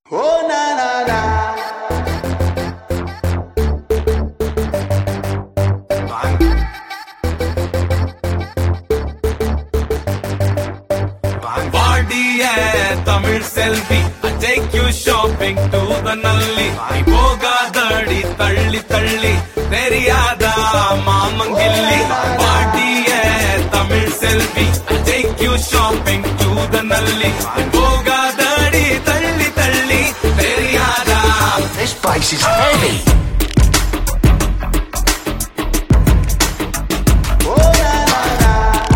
Oh na na na. வாடிய தமிழ் செல்வி I take you shopping to the நல்லி நீ போகாதடி தள்ளி தள்ளி தெரியாதா மாமங்கில்லி வாடிய தமிழ் செல்வி I take you shopping to the நல்லி நீ போகாதடி தள்ளி தள்ளி தெரியாதா This place is heavy. Oh na na na.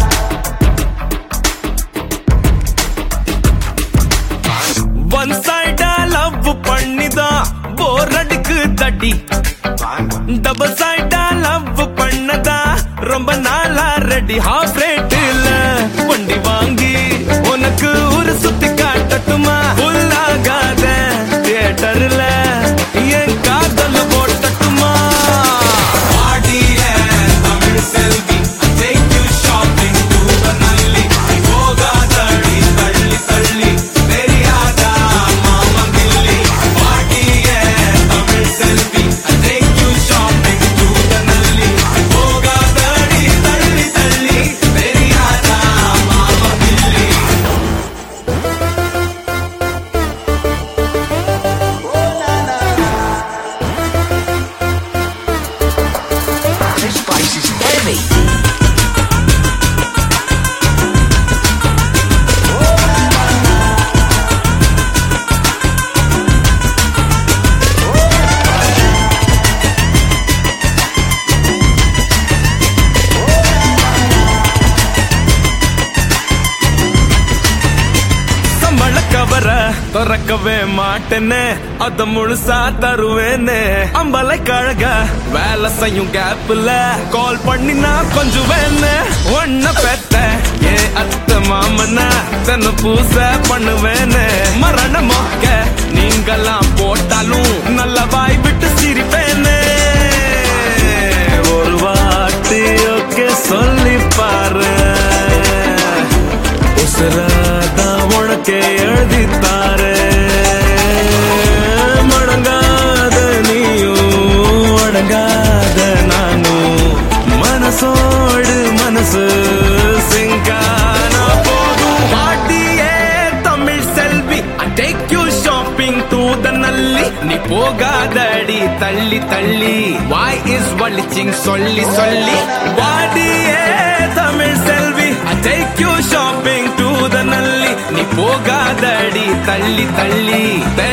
One சைடா லவ் பண்ணிதான் போர் அடிக்கு தடி டபுள் சைடா லவ் பண்ணதா ரொம்ப நாளா ரெடி ஹாஃப் ரேட்டுல வண்டி வாங்கி உனக்கு ஒரு சுத்தி காட்டட்டுமா உள்ளாகாத தியேட்டர்ல என் காதல் போட்டட்டுமா ஆடிய தமிழ் செல்வி take you shopping to the நல்லி போகாதடி தள்ளி தள்ளி தெரியாதா மாமங்கில்லி ஆடிய தமிழ் செல்வி take you shopping to the நல்லி போகாதடி தள்ளி தள்ளி தெரியாதா மாமங்கில்லி Oh na na na. This place is heavy. சம்பள கவர திறக்கவே மாட்டேன்னு அத முழுசா தருவேன்னு அம்பலை கழக வேலை செய்யும் கேப்ல கால் பண்ணி நான் கொஞ்சம் வேணு ஒன்ன பெத்த ஏ அத்த மாமன தன்னை பூச பண்ணுவேன்னு மரண மொக்க நீங்கெல்லாம் போட்டாலும் நல்ல வாய் விட்டு சிரிப்பேன்னு ஒரு வாட்டி ஓகே சொல்லி பாரு உசுராதா உனக்கே எழுதித்தாரு மடங்காத நீயும் அடங்காத நானும் மனசோடு மனசு சிங்கானா போதும் பாட்டியே Tamil Selvi take you shopping to the Nalli நீ போகாதடி தள்ளி தள்ளி வாய் இஸ் வலிச்சிங் சொல்லி சொல்லி வாடியே Tamil Selvi take you shopping to the Nalli நீ போகாதடி தள்ளி தள்ளி